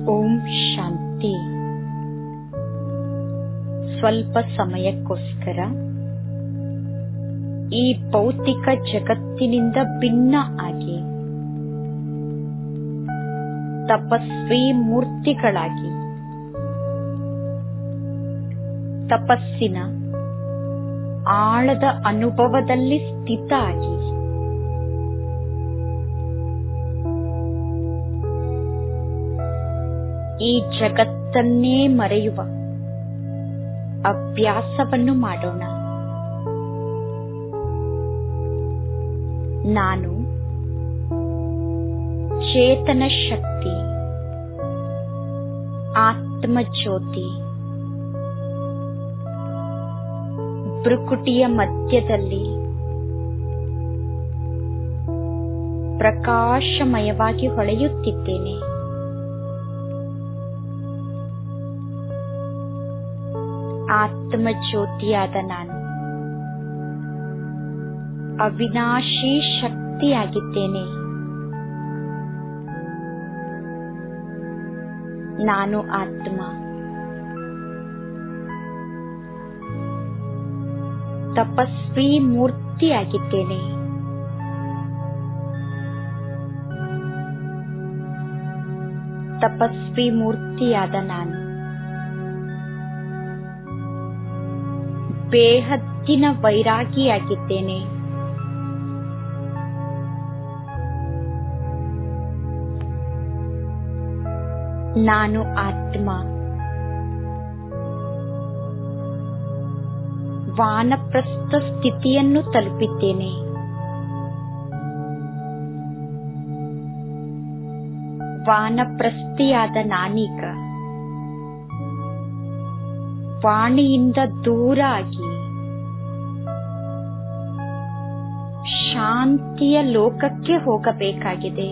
ಓಂ ಶಾಂತಿ ಸ್ವಲ್ಪ ಸಮಯಕ್ಕೋಸ್ಕರ ಈ ಭೌತಿಕ ಜಗತ್ತಿನಿಂದ ಭಿನ್ನ ಆಗಿ ತಪಸ್ವಿ ಮೂರ್ತಿಗಳಾಗಿ ತಪಸ್ಸಿನ ಆಳದ ಅನುಭವದಲ್ಲಿ ಸ್ಥಿತ ಆಗಿ ಈ ಜಗತ್ತನ್ನೇ ಮರೆಯುವ ಅಭ್ಯಾಸವನ್ನು ಮಾಡೋಣ ನಾನು ಚೇತನ ಶಕ್ತಿ ಆತ್ಮಜ್ಯೋತಿ ಭ್ರುಕುಟಿಯ ಮಧ್ಯದಲ್ಲಿ ಪ್ರಕಾಶಮಯವಾಗಿ ಹೊಳೆಯುತ್ತಿದ್ದೇನೆ ಆತ್ಮಜ್ಯೋತಿಯಾದ ನಾನು ಅವಿನಾಶಿ ಶಕ್ತಿಯಾಗಿದ್ದೇನೆ ನಾನು ಆತ್ಮ ತಪಸ್ವಿ ಮೂರ್ತಿಯಾಗಿದ್ದೇನೆ ತಪಸ್ವಿ ಮೂರ್ತಿಯಾದ ನಾನು ಬೇಹದ್ದಿನ ವೈರಾಗಿಯಾಗಿದ್ದೇನೆ ನಾನು ಆತ್ಮ ವಾನಪ್ರಸ್ಥ ಸ್ಥಿತಿಯನ್ನು ತಲುಪಿದ್ದೇನೆ ವಾನಪ್ರಸ್ಥಿಯಾದ ನಾನೀಗ ವಾಣಿಯಿಂದ ದೂರ ಆಗಿ ಶಾಂತಿಯ ಲೋಕಕ್ಕೆ ಹೋಗಬೇಕಾಗಿದೆ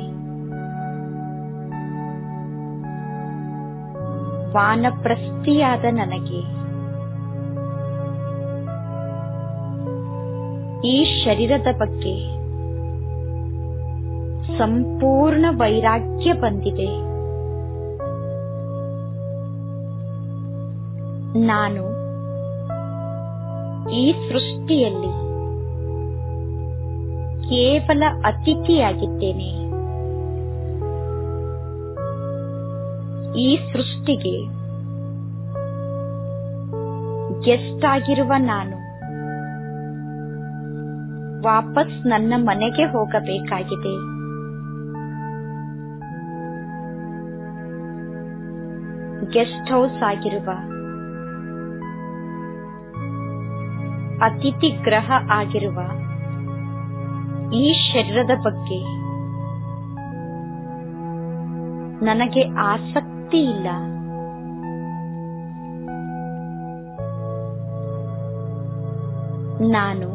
ವಾನಪ್ರಸ್ಥಿಯಾದ ನನಗೆ ಈ ಶರೀರದ ಬಗ್ಗೆ ಸಂಪೂರ್ಣ ವೈರಾಗ್ಯ ಬಂದಿದೆ ನಾನು ಈ ಸೃಷ್ಟಿಯಲ್ಲಿ ಕೇವಲ ಅತಿಥಿಯಾಗಿದ್ದೇನೆ ಈ ಸೃಷ್ಟಿಗೆ ಗೆಸ್ಟ್ ಆಗಿರುವ ನಾನು ವಾಪಸ್ ನನ್ನ ಮನೆಗೆ ಹೋಗಬೇಕಾಗಿದೆ ಗೆಸ್ಟ್ ಹೌಸ್ ಆಗಿರುವ ಅತಿಥಿ ಗ್ರಹ ಆಗಿರುವ ಈ ಶರೀರದ ಬಗ್ಗೆ ನನಗೆ ಆಸಕ್ತಿ ಇಲ್ಲ ನಾನು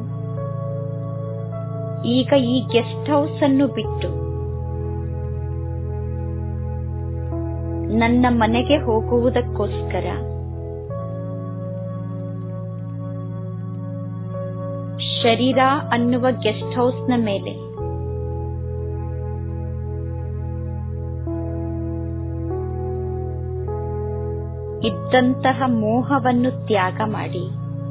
ಈಗ ಈ ಗೆಸ್ಟ್ ಹೌಸ್ ಅನ್ನು ಬಿಟ್ಟು ನನ್ನ ಮನೆಗೆ ಹೋಗುವುದಕ್ಕೋಸ್ಕರ ಶರೀರ ಅನ್ನುವ ಗೆಸ್ಟ್ ಹೌಸ್ನ ಮೇಲೆ ಇದ್ದಂತಹ ಮೋಹವನ್ನು ತ್ಯಾಗ ಮಾಡಿ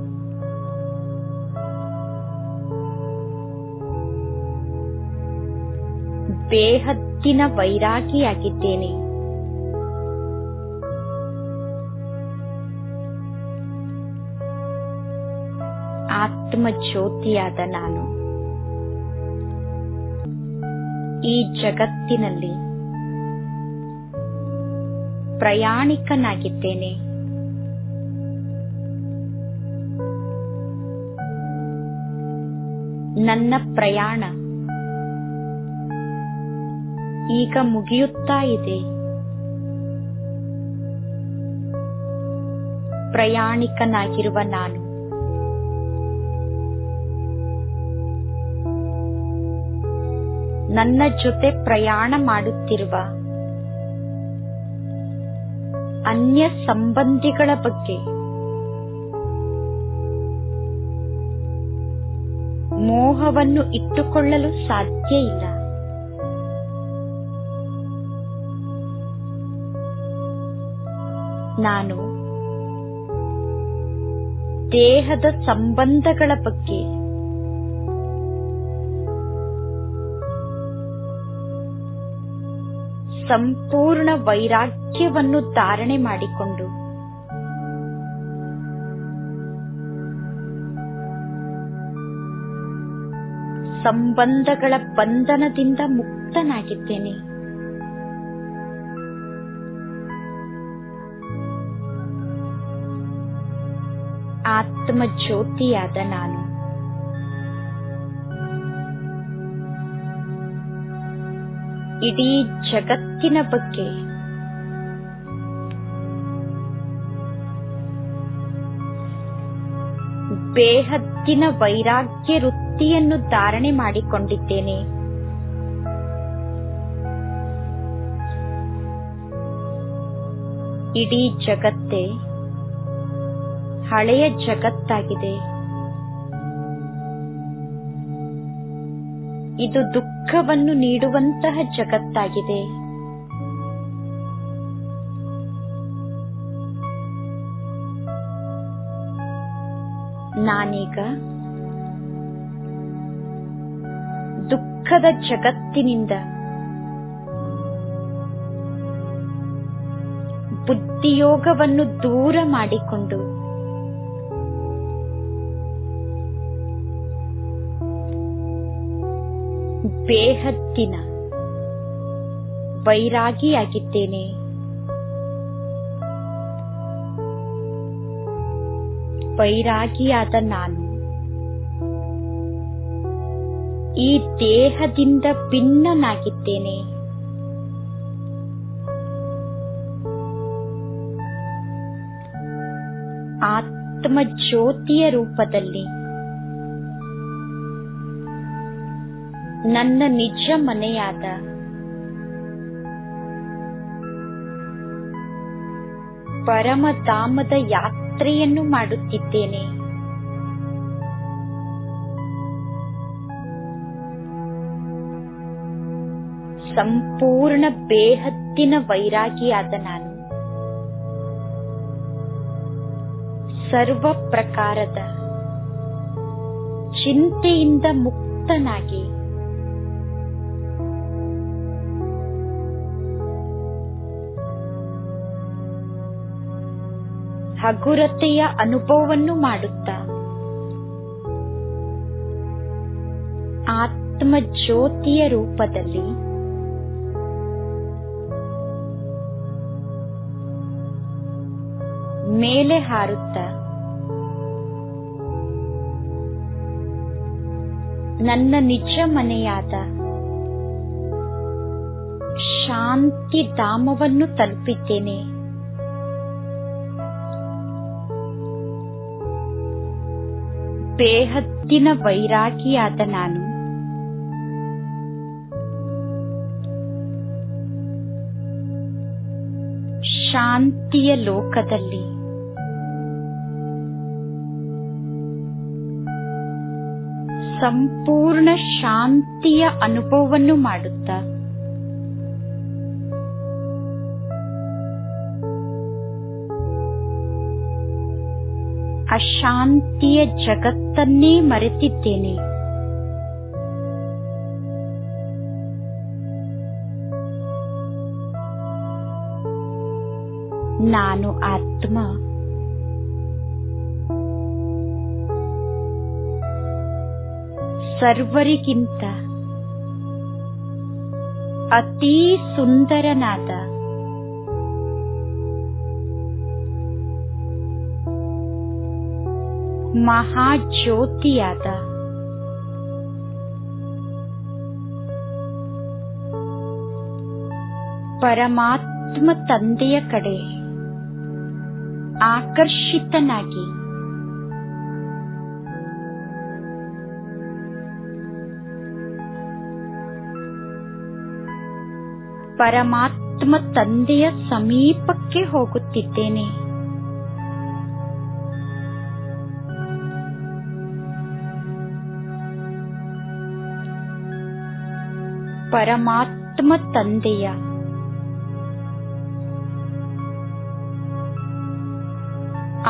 ಬೇಹದ್ದಿನ ವೈರಾಗಿಯಾಗಿದ್ದೇನೆ ಆತ್ಮ ಜ್ಯೋತಿಯಾದ ನಾನು ಈ ಜಗತ್ತಿನಲ್ಲಿ ಪ್ರಯಾಣಿಕನಾಗಿದ್ದೇನೆ ನನ್ನ ಪ್ರಯಾಣ ಈಗ ಮುಗಿಯುತ್ತಾ ಇದೆ ಪ್ರಯಾಣಿಕನಾಗಿರುವ ನಾನು ನನ್ನ ಜೊತೆ ಪ್ರಯಾಣ ಮಾಡುತ್ತಿರುವ ಅನ್ಯ ಸಂಬಂಧಿಗಳ ಬಗ್ಗೆ ಮೋಹವನ್ನು ಇಟ್ಟುಕೊಳ್ಳಲು ಸಾಧ್ಯ ಇಲ್ಲ ನಾನು ದೇಹದ ಸಂಬಂಧಗಳ ಬಗ್ಗೆ ಸಂಪೂರ್ಣ ವೈರಾಗ್ಯವನ್ನು ಧಾರಣೆ ಮಾಡಿಕೊಂಡು ಸಂಬಂಧಗಳ ಬಂಧನದಿಂದ ಮುಕ್ತನಾಗಿದ್ದೇನೆ ಆತ್ಮ ಜ್ಯೋತಿಯಾದ ನಾನು ಇಡೀ ಜಗತ್ತಿನ ಬಗ್ಗೆ ಬೇಹದ್ದಿನ ವೈರಾಗ್ಯ ವೃತ್ತಿಯನ್ನು ಧಾರಣೆ ಮಾಡಿಕೊಂಡಿದ್ದೇನೆ ಇಡೀ ಜಗತ್ತೇ ಹಳೆಯ ಜಗತ್ತಾಗಿದೆ ಇದು ದುಃಖವನ್ನು ನೀಡುವಂತಹ ಜಗತ್ತಾಗಿದೆ ನಾನೀಗ ದುಃಖದ ಜಗತ್ತಿನಿಂದ ಬುದ್ಧಿಯೋಗವನ್ನು ದೂರ ಮಾಡಿಕೊಂಡು ಬೇಹದ್ದಿನ ವೈರಾಗಿಯಾಗಿದ್ದೇನೆ ವೈರಾಗಿಯಾದ ನಾನು ಈ ದೇಹದಿಂದ ಭಿನ್ನನಾಗಿದ್ದೇನೆ ಆತ್ಮ ಜ್ಯೋತಿಯ ರೂಪದಲ್ಲಿ ನನ್ನ ನಿಜ ಮನೆಯಾದ ಪರಮಧಾಮದ ಯಾತ್ರೆಯನ್ನು ಮಾಡುತ್ತಿದ್ದೇನೆ ಸಂಪೂರ್ಣ ಬೇಹದ್ದಿನ ವೈರಾಗಿಯಾದ ನಾನು ಸರ್ವ ಪ್ರಕಾರದ ಚಿಂತೆಯಿಂದ ಮುಕ್ತನಾಗಿ ಹಗುರತೆಯ ಅನುಭವವನ್ನು ಮಾಡುತ್ತಾ ಆತ್ಮ ಜ್ಯೋತಿಯ ರೂಪದಲ್ಲಿ ಮೇಲೆ ಹಾರುತ್ತ ನನ್ನ ನಿಜ ಮನೆಯಾದ ಶಾಂತಿ ಧಾಮವನ್ನು ತಲುಪಿದ್ದೇನೆ ಬೇಹದ್ದಿನ ವೈರಾಗಿಯಾದ ನಾನು ಶಾಂತಿಯ ಲೋಕದಲ್ಲಿ ಸಂಪೂರ್ಣ ಶಾಂತಿಯ ಅನುಭವವನ್ನು ಮಾಡುತ್ತಾ ಅಶಾಂತಿಯ ಜಗತ್ತನ್ನೇ ಮರೆತಿದ್ದೇನೆ ನಾನು ಆತ್ಮ ಸರ್ವರಿಗಿಂತ ಅತೀ ಸುಂದರನಾದ ಮಹಾಜ್ಯೋತಿಯಾದ ಪರಮಾತ್ಮ ತಂದೆಯ ಕಡೆ ಆಕರ್ಷಿತನಾಗಿ ಪರಮಾತ್ಮ ತಂದೆಯ ಸಮೀಪಕ್ಕೆ ಹೋಗುತ್ತಿದ್ದೇನೆ ಪರಮಾತ್ಮ ತಂದೆಯ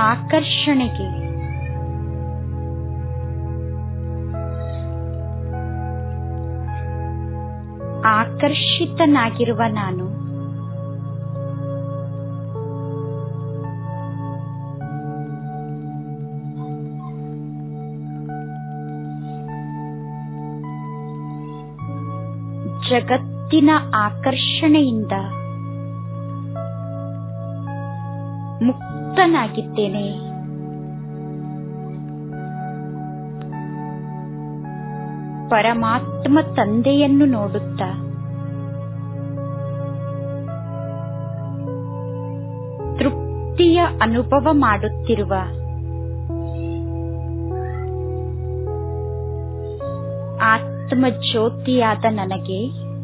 ಆಕರ್ಷಣೆಗೆ ಆಕರ್ಷಿತನಾಗಿರುವ ನಾನು ಜಗತ್ತಿನ ಆಕರ್ಷಣೆಯಿಂದ ಮುಕ್ತನಾಗಿದ್ದೇನೆ ಪರಮಾತ್ಮ ತಂದೆಯನ್ನು ನೋಡುತ್ತಾ ತೃಪ್ತಿಯ ಅನುಭವ ಮಾಡುತ್ತಿರುವ ಆತ್ಮ ಜ್ಯೋತಿಯಾದ ನನಗೆ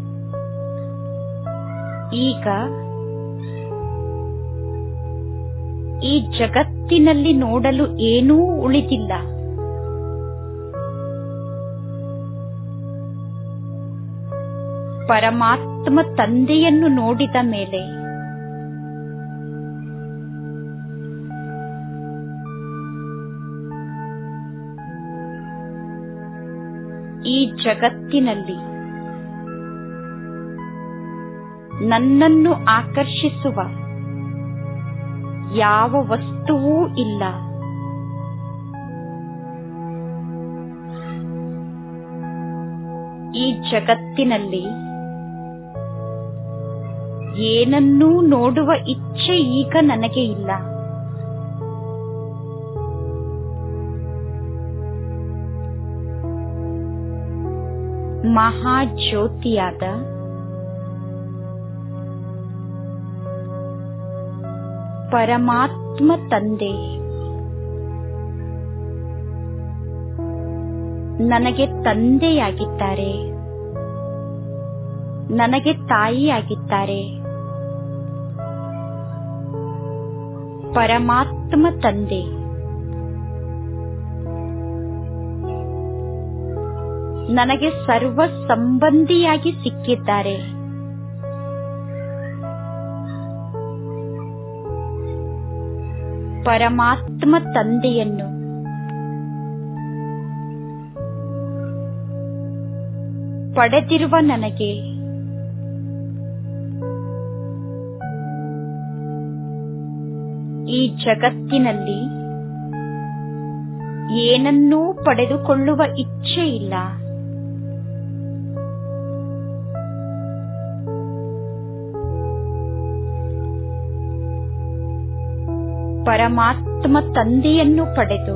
ಈಗ ಈ ಜಗತ್ತಿನಲ್ಲಿ ನೋಡಲು ಏನೂ ಉಳಿದಿಲ್ಲ ಪರಮಾತ್ಮ ತಂದೆಯನ್ನು ನೋಡಿದ ಮೇಲೆ ಈ ಜಗತ್ತಿನಲ್ಲಿ ನನ್ನನ್ನು ಆಕರ್ಷಿಸುವ ಯಾವ ವಸ್ತುವೂ ಇಲ್ಲ ಈ ಜಗತ್ತಿನಲ್ಲಿ ಏನನ್ನೂ ನೋಡುವ ಇಚ್ಛೆ ಈಗ ನನಗೆ ಇಲ್ಲ ಮಹಾಜ್ಯೋತಿಯಾದ ಪರಮಾತ್ಮ ತಂದೆ ನನಗೆ ತಂದೆಯಾಗಿದ್ದಾರೆ ನನಗೆ ತಾಯಿಯಾಗಿದ್ದಾರೆ ಪರಮಾತ್ಮ ತಂದೆ ನನಗೆ ಸರ್ವ ಸಂಬಂಧಿಯಾಗಿ ಸಿಕ್ಕಿದ್ದಾರೆ ಪರಮಾತ್ಮ ತಂದೆಯನ್ನು ಪಡೆದಿರುವ ನನಗೆ ಈ ಜಗತ್ತಿನಲ್ಲಿ ಏನನ್ನೂ ಪಡೆದುಕೊಳ್ಳುವ ಇಚ್ಛೆ ಇಲ್ಲ ಪರಮಾತ್ಮ ತಂದೆಯನ್ನು ಪಡೆದು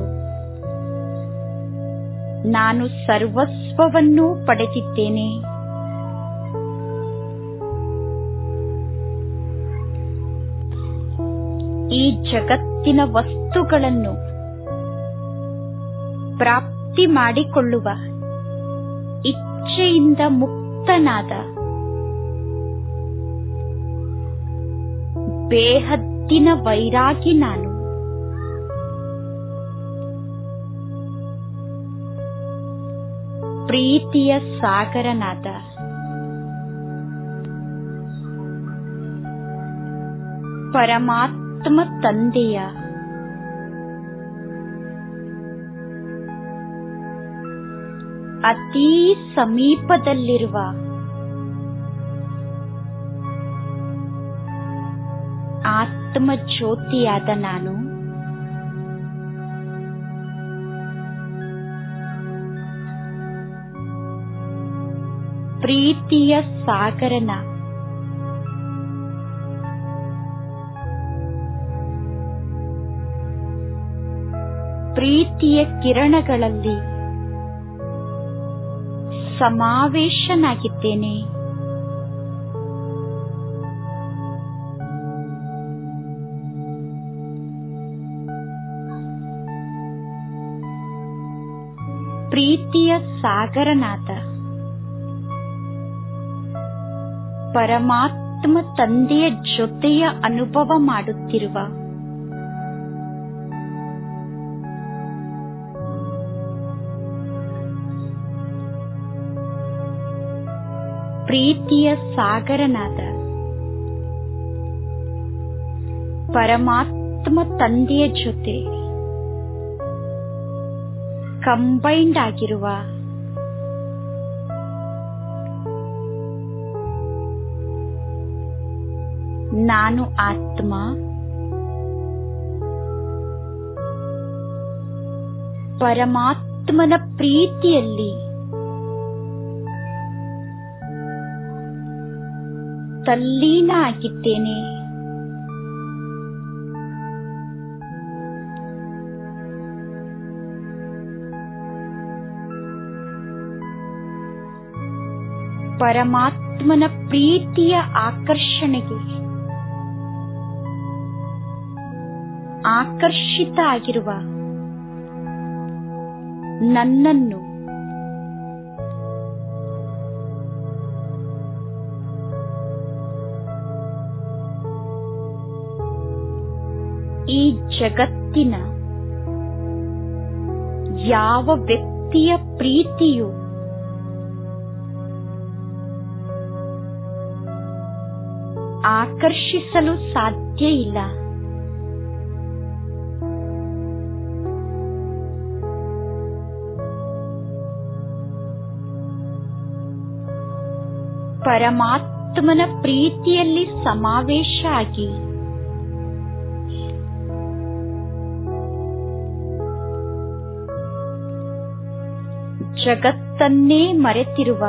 ನಾನು ಸರ್ವಸ್ವವನ್ನೂ ಪಡೆದಿದ್ದೇನೆ ಈ ಜಗತ್ತಿನ ವಸ್ತುಗಳನ್ನು ಪ್ರಾಪ್ತಿ ಮಾಡಿಕೊಳ್ಳುವ ಇಚ್ಛೆಯಿಂದ ಮುಕ್ತನಾದ ಬೇಹದ್ದಿನ ವೈರಾಗಿ ನಾನು ಪ್ರೀತಿಯ ಸಾಗರನಾದ ಪರಮಾತ್ಮ ತಂದೆಯ ಅತೀ ಸಮೀಪದಲ್ಲಿರುವ ಆತ್ಮ ಜ್ಯೋತಿಯಾದ ನಾನು ಪ್ರೀತಿಯ ಸಾಗರನ ಪ್ರೀತಿಯ ಕಿರಣಗಳಲ್ಲಿ ಸಮಾವೇಶನಾಗಿದ್ದೇನೆ ಪ್ರೀತಿಯ ಸಾಗರನಾದ ಪರಮಾತ್ಮ ತಂದೆಯ ಜೊತೆಯ ಅನುಭವ ಮಾಡುತ್ತಿರುವ ಪ್ರೀತಿಯ ಸಾಗರನಾದ ಪರಮಾತ್ಮ ಪರಮಾತ್ಮ ತಂದೆಯ ಜೊತೆ ಕಂಬೈಂಡ್ ಆಗಿರುವ ನಾನು ಆತ್ಮ ಪರಮಾತ್ಮನ ಪ್ರೀತಿಯಲ್ಲಿ ತಲ್ಲೀನ ಆಗಿದ್ದೇನೆ ಪರಮಾತ್ಮನ ಪ್ರೀತಿಯ ಆಕರ್ಷಣೆಗೆ ಆಕರ್ಷಿತ ಆಗಿರುವ ನನ್ನನ್ನು ಈ ಜಗತ್ತಿನ ಯಾವ ವ್ಯಕ್ತಿಯ ಪ್ರೀತಿಯು ಆಕರ್ಷಿಸಲು ಸಾಧ್ಯ ಇಲ್ಲ ಪರಮಾತ್ಮನ ಪ್ರೀತಿಯಲ್ಲಿ ಸಮಾವೇಶ ಆಗಿ ಜಗತ್ತನ್ನೇ ಮರೆತಿರುವ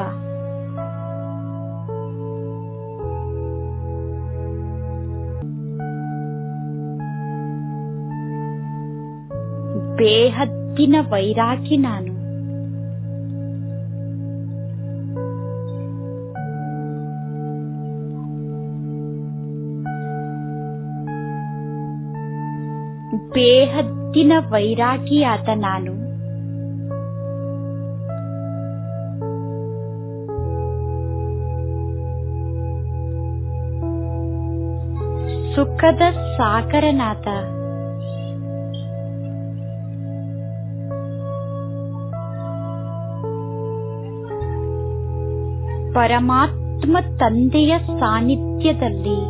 ಬೇಹದ್ದಿನ ವೈರಾಗಿ ನಾನು ಬೇಹದ್ದಿನ ವೈರಾಗಿಯಾದ ನಾನು ಸುಖದ ಸಾಗರನಾದ ಪರಮಾತ್ಮ ತಂದೆಯ ಸಾನ್ನಿಧ್ಯದಲ್ಲಿ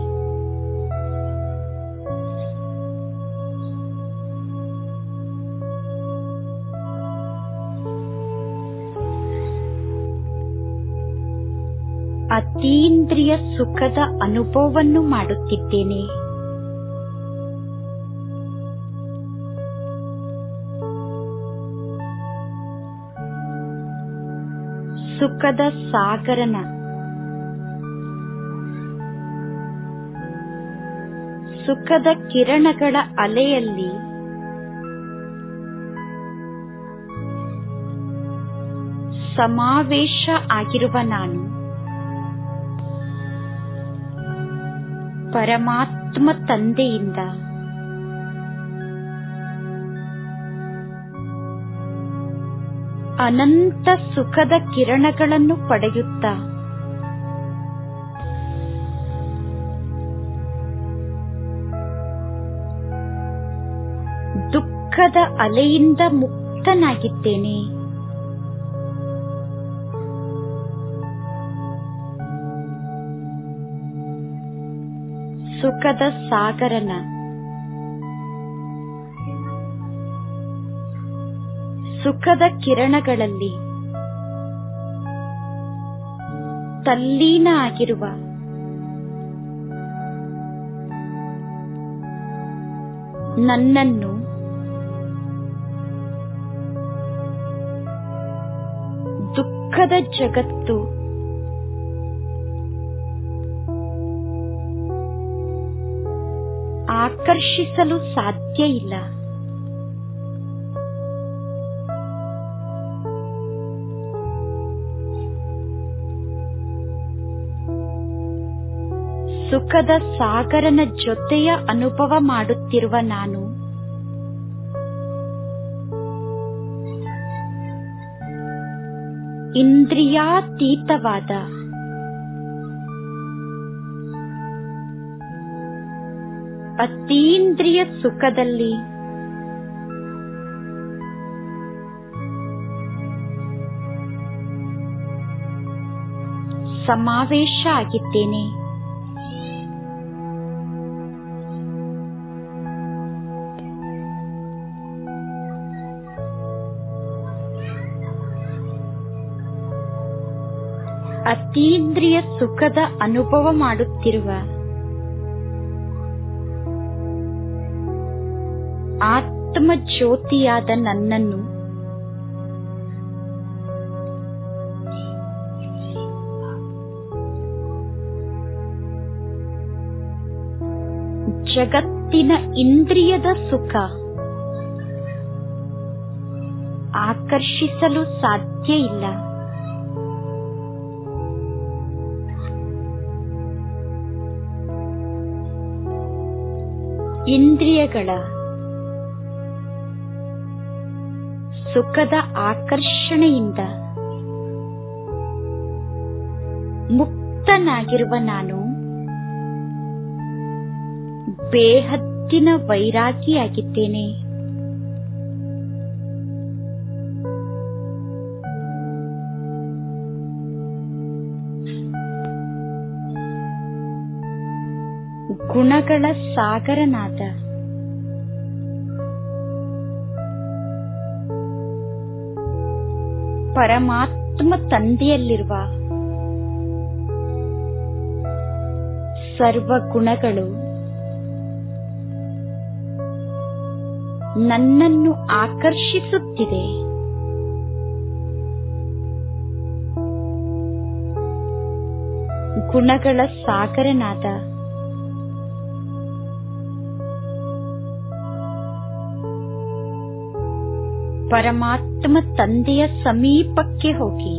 ಅತೀಂದ್ರಿಯ ಸುಖದ ಅನುಭವವನ್ನು ಮಾಡುತ್ತಿದ್ದೇನೆ ಸುಖದ ಸಾಗರನ ಸುಖದ ಕಿರಣಗಳ ಅಲೆಯಲ್ಲಿ ಸಮಾವೇಶ ಆಗಿರುವ ನಾನು ಪರಮಾತ್ಮ ತಂದೆಯಿಂದ ಅನಂತ ಸುಖದ ಕಿರಣಗಳನ್ನು ಪಡೆಯುತ್ತಾ ದುಃಖದ ಅಲೆಯಿಂದ ಮುಕ್ತನಾಗಿದ್ದೇನೆ ಸುಖದ ಸಾಗರನ ಸುಖದ ಕಿರಣಗಳಲ್ಲಿ ತಲ್ಲೀನ ಆಗಿರುವ ನನ್ನನ್ನು ದುಃಖದ ಜಗತ್ತು ಆಕರ್ಷಿಸಲು ಸಾಧ್ಯ ಇಲ್ಲ ಸುಖದ ಸಾಗರನ ಜೊತೆಯ ಅನುಭವ ಮಾಡುತ್ತಿರುವ ನಾನು ಇಂದ್ರಿಯಾತೀತವಾದ ಅತೀಂದ್ರಿಯ ಸುಖದಲ್ಲಿ ಸಮಾವೇಶ ಆಗಿದ್ದೇನೆ ಅತೀಂದ್ರಿಯ ಸುಖದ ಅನುಭವ ಮಾಡುತ್ತಿರುವ ಆತ್ಮ ಜ್ಯೋತಿಯಾದ ನನ್ನನ್ನು ಜಗತ್ತಿನ ಇಂದ್ರಿಯದ ಸುಖ ಆಕರ್ಷಿಸಲು ಸಾಧ್ಯ ಇಲ್ಲ ಇಂದ್ರಿಯಗಳ ಸುಖದ ಆಕರ್ಷಣೆಯಿಂದ ಮುಕ್ತನಾಗಿರುವ ನಾನು ಬೇಹದ್ದಿನ ವೈರಾಗಿಯಾಗಿದ್ದೇನೆ ಗುಣಗಳ ಸಾಗರನಾದ ಪರಮಾತ್ಮ ತಂದೆಯಲ್ಲಿರುವ ಸರ್ವ ಗುಣಗಳು ನನ್ನನ್ನು ಆಕರ್ಷಿಸುತ್ತಿದೆ ಗುಣಗಳ ಸಾಗರನಾದ ಪರಮಾತ್ಮ ತಂದೆಯ ಸಮೀಪಕ್ಕೆ ಹೋಗಿ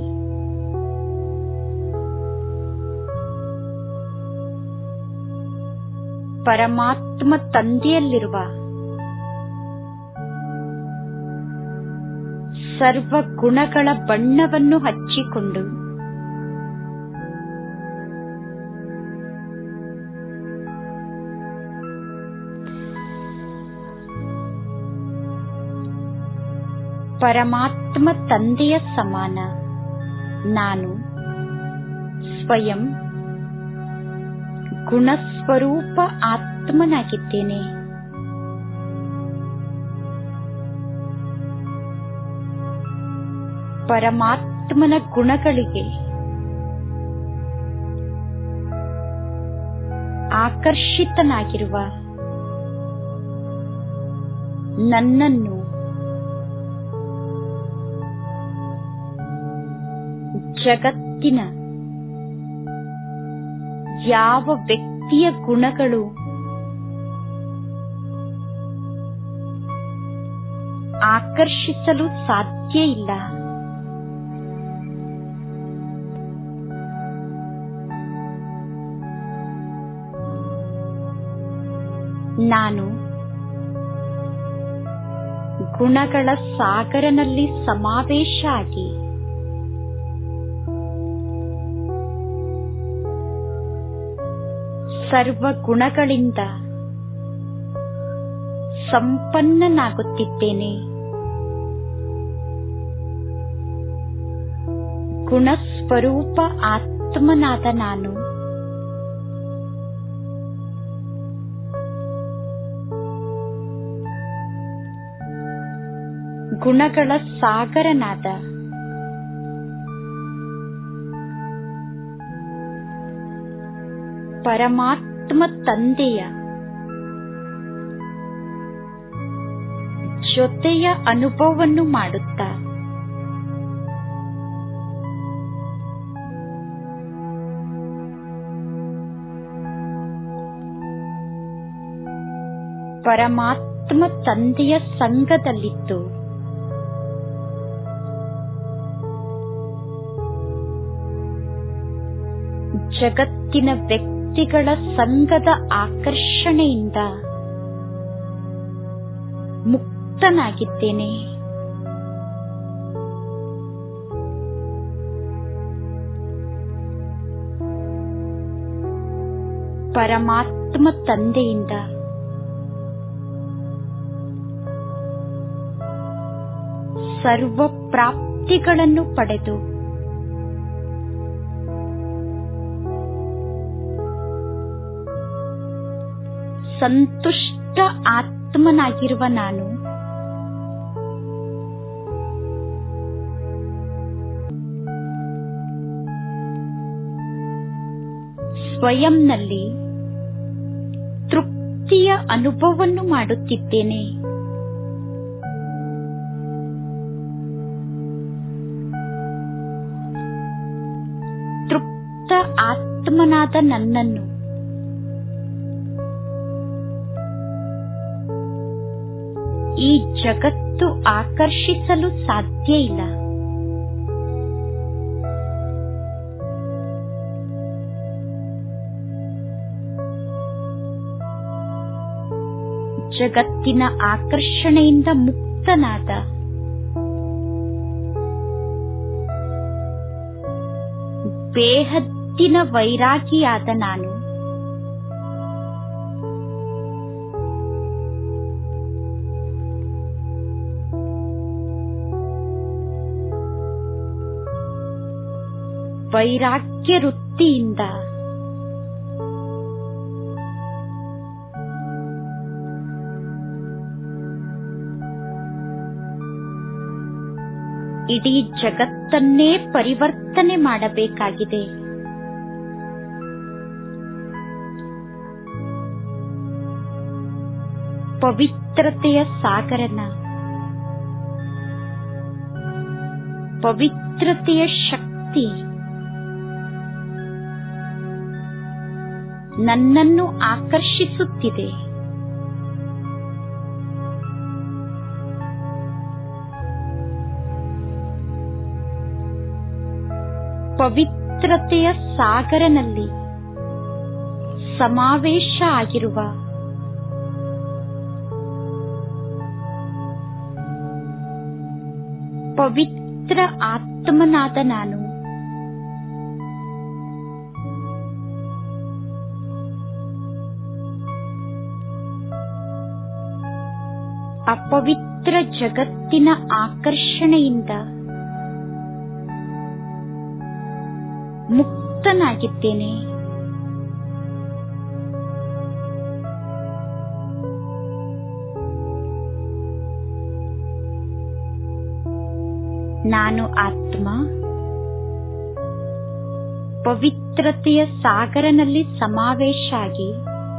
ಪರಮಾತ್ಮ ತಂದೆಯಲ್ಲಿರುವ ಸರ್ವ ಗುಣಗಳ ಬಣ್ಣವನ್ನು ಹಚ್ಚಿಕೊಂಡು ಪರಮಾತ್ಮ ತಂದೆಯ ಸಮಾನ ನಾನು ಸ್ವಯಂ ಗುಣಸ್ವರೂಪ ಆತ್ಮನಾಗಿದ್ದೇನೆ ಪರಮಾತ್ಮನ ಗುಣಗಳಿಗೆ ಆಕರ್ಷಿತನಾಗಿರುವ ನನ್ನನ್ನು ಜಗತ್ತಿನ ಯಾವ ವ್ಯಕ್ತಿಯ ಗುಣಗಳು ಆಕರ್ಷಿಸಲು ಸಾಧ್ಯ ಇಲ್ಲ ನಾನು ಗುಣಗಳ ಸಾಗರನಲ್ಲಿ ಸಮಾವೇಶ ಆಗಿ ಸರ್ವ ಗುಣಗಳಿಂದ ಸಂಪನ್ನನಾಗುತ್ತಿದ್ದೇನೆ ಗುಣಸ್ವರೂಪ ಆತ್ಮನಾದ ನಾನು ಗುಣಗಳ ಸಾಗರನಾದ ಪರಮಾತ್ಮ ತಂದೆಯ ಜೊತೆಯ ಅನುಭವವನ್ನು ಮಾಡುತ್ತಾ ಪರಮಾತ್ಮ ತಂದೆಯ ಸಂಘದಲ್ಲಿದ್ದು ಜಗತ್ತಿನ ವ್ಯಕ್ತಿಗಳ ಸಂಘದ ಆಕರ್ಷಣೆಯಿಂದ ಮುಕ್ತನಾಗಿದ್ದೇನೆ ಪರಮಾತ್ಮ ತಂದೆಯಿಂದ ಸರ್ವ ಪ್ರಾಪ್ತಿಗಳನ್ನು ಪಡೆದು ಸಂತುಷ್ಟ ಆತ್ಮನಾಗಿರುವ ನಾನು ಸ್ವಯಂನಲ್ಲಿ ತೃಪ್ತಿಯ ಅನುಭವವನ್ನು ಮಾಡುತ್ತಿದ್ದೇನೆ ತೃಪ್ತ ಆತ್ಮನಾದ ನನ್ನನ್ನು ಈ ಜಗತ್ತು ಆಕರ್ಷಿಸಲು ಸಾಧ್ಯ ಇಲ್ಲ ಜಗತ್ತಿನ ಆಕರ್ಷಣೆಯಿಂದ ಮುಕ್ತನಾದ ಬೇಹದ್ದಿನ ವೈರಾಗಿಯಾದ ನಾನು ವೈರಾಗ್ಯ ವೃತ್ತಿಯಿಂದ ಇಡೀ ಜಗತ್ತನ್ನೇ ಪರಿವರ್ತನೆ ಮಾಡಬೇಕಾಗಿದೆ ಪವಿತ್ರತೆಯ ಸಾಗರನ ಪವಿತ್ರತೆಯ ಶಕ್ತಿ ನನ್ನನ್ನು ಆಕರ್ಷಿಸುತ್ತಿದೆ ಪವಿತ್ರತೆಯ ಸಾಗರನಲ್ಲಿ ಸಮಾವೇಶ ಆಗಿರುವ ಪವಿತ್ರ ಆತ್ಮನಾದ ನಾನು ಅಪವಿತ್ರ ಜಗತ್ತಿನ ಆಕರ್ಷಣೆಯಿಂದ ಮುಕ್ತನಾಗಿದ್ದೇನೆ ನಾನು ಆತ್ಮ ಪವಿತ್ರತೆಯ ಸಾಗರನಲ್ಲಿ ಸಮಾವೇಶ ಆಗಿ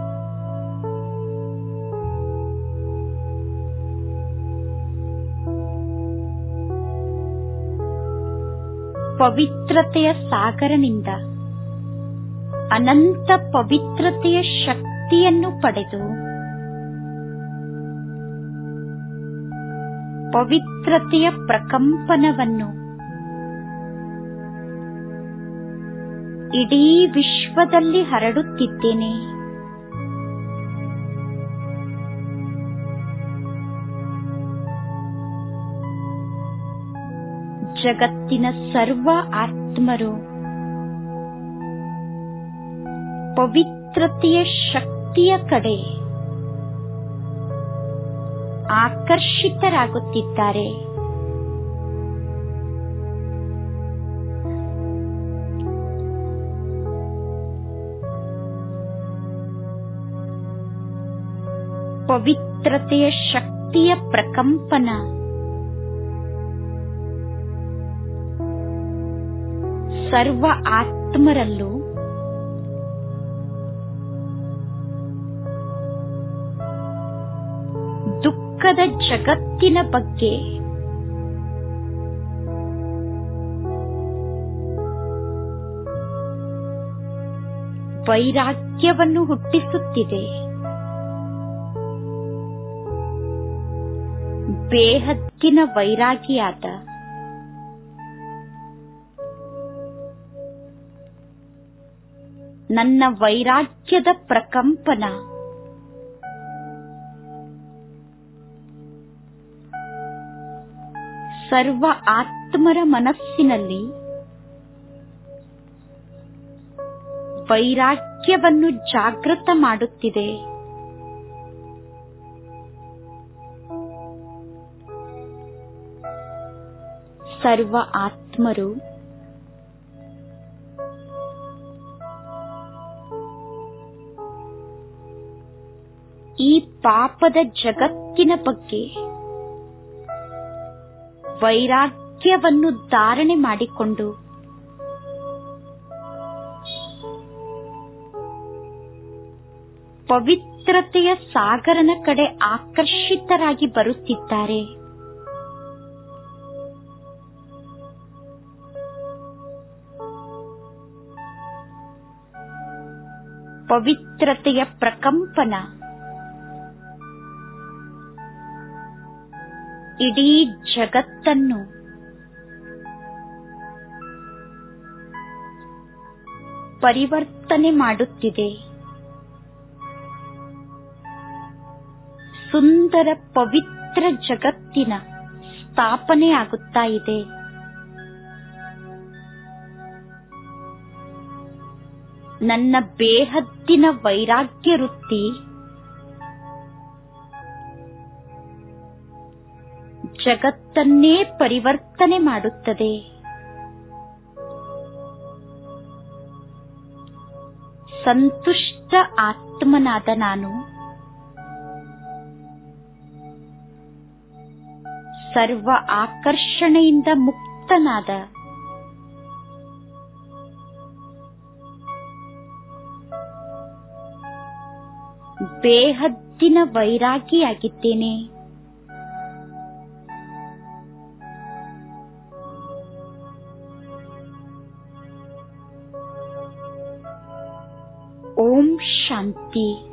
ಪವಿತ್ರತೆಯ ಸಾಗರನಿಂದ ಅನಂತ ಪವಿತ್ರತೆಯ ಶಕ್ತಿಯನ್ನು ಪಡೆದು ಪವಿತ್ರತೆಯ ಪ್ರಕಂಪನವನ್ನು ಇಡೀ ವಿಶ್ವದಲ್ಲಿ ಹರಡುತ್ತಿದ್ದೇನೆ ಜಗತ್ತಿನ ಸರ್ವ ಆತ್ಮರು ಪವಿತ್ರತೆಯ ಶಕ್ತಿಯ ಕಡೆ ಆಕರ್ಷಿತರಾಗುತ್ತಿದ್ದಾರೆ ಪವಿತ್ರತೆಯ ಶಕ್ತಿಯ ಪ್ರಕಂಪನ ಸರ್ವ ಆತ್ಮರಲ್ಲೂ ದುಃಖದ ಜಗತ್ತಿನ ಬಗ್ಗೆ ವೈರಾಗ್ಯವನ್ನು ಹುಟ್ಟಿಸುತ್ತಿದೆ ಬೇಹದ್ದಿನ ವೈರಾಗಿಯಾದ ನನ್ನ ವೈರಾಗ್ಯದ ಪ್ರಕಂಪನ ಸರ್ವ ಆತ್ಮರ ಮನಸ್ಸಿನಲ್ಲಿ ವೈರಾಗ್ಯವನ್ನು ಜಾಗೃತ ಮಾಡುತ್ತಿದೆ ಸರ್ವ ಆತ್ಮರು ಈ ಪಾಪದ ಜಗತ್ತಿನ ಬಗ್ಗೆ ವೈರಾಗ್ಯವನ್ನು ಧಾರಣೆ ಮಾಡಿಕೊಂಡು ಪವಿತ್ರತೆಯ ಸಾಗರನ ಕಡೆ ಆಕರ್ಷಿತರಾಗಿ ಬರುತ್ತಿದ್ದಾರೆ ಪವಿತ್ರತೆಯ ಪ್ರಕಂಪನ ಇಡೀ ಜಗತ್ತನ್ನು ಪರಿವರ್ತನೆ ಮಾಡುತ್ತಿದೆ ಸುಂದರ ಪವಿತ್ರ ಜಗತ್ತಿನ ಸ್ಥಾಪನೆ ಆಗುತ್ತಾ ಇದೆ ನನ್ನ ಬೇಹದ್ದಿನ ವೈರಾಗ್ಯ ವೃತ್ತಿ ಜಗತ್ತನ್ನೇ ಪರಿವರ್ತನೆ ಮಾಡುತ್ತದೆ ಸಂತುಷ್ಟ ಆತ್ಮನಾದ ನಾನು ಸರ್ವ ಆಕರ್ಷಣೆಯಿಂದ ಮುಕ್ತನಾದ ಬೇಹದ್ದಿನ ವೈರಾಗಿಯಾಗಿದ್ದೇನೆ ಓಂ ಶಾಂತಿ